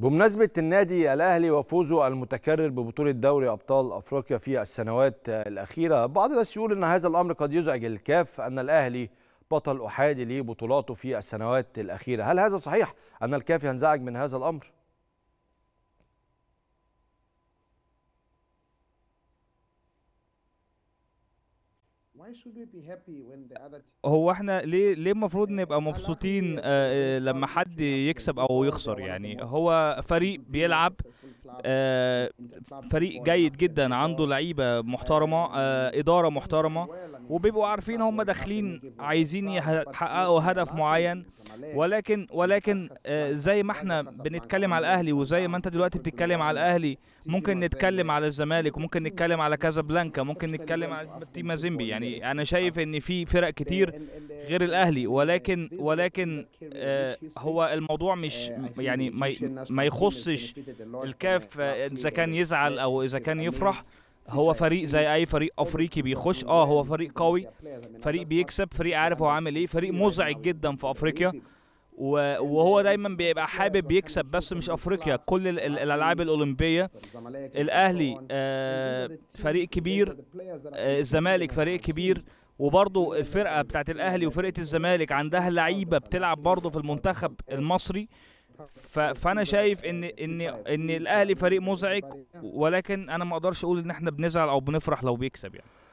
بمناسبة النادي الأهلي وفوزه المتكرر ببطولة دوري أبطال أفريقيا في السنوات الأخيرة بعض الناس يقول أن هذا الأمر قد يزعج الكاف أن الأهلي بطل أحادي لبطولاته في السنوات الأخيرة هل هذا صحيح أن الكاف ينزعج من هذا الأمر؟ هو احنا ليه ليه المفروض نبقى مبسوطين آه، آه، لما حد يكسب او يخسر يعني هو فريق بيلعب آه، فريق جيد جدا عنده لعيبه محترمه آه، اداره محترمه وبيبقوا عارفين هم داخلين عايزين يحققوا هدف معين ولكن ولكن آه، زي ما احنا بنتكلم على الاهلي وزي ما انت دلوقتي بتتكلم على الاهلي ممكن نتكلم على الزمالك وممكن نتكلم على كازابلانكا ممكن نتكلم على تيم زيمبي يعني انا شايف ان في فرق كتير غير الاهلي ولكن ولكن آه، هو الموضوع مش يعني ما ي- ما يخصش الكاف آه، اذا كان يزعل او اذا كان يفرح هو فريق زي اي فريق افريقي بيخش اه هو فريق قوي فريق بيكسب فريق عارف هو عامل ايه فريق مزعج جدا في افريقيا و- وهو دايما بيبقى حابب يكسب بس مش افريقيا كل ال- ال- الالعاب الاولمبيه الاهلي آه، فريق كبير آه، الزمالك فريق كبير وبرضه الفرقه بتاعت الاهلي وفرقه الزمالك عندها لعيبه بتلعب برضه في المنتخب المصري ف- فانا شايف ان ان ان الاهلي فريق مزعج ولكن انا ما اقدرش اقول ان احنا بنزعل او بنفرح لو بيكسب يعني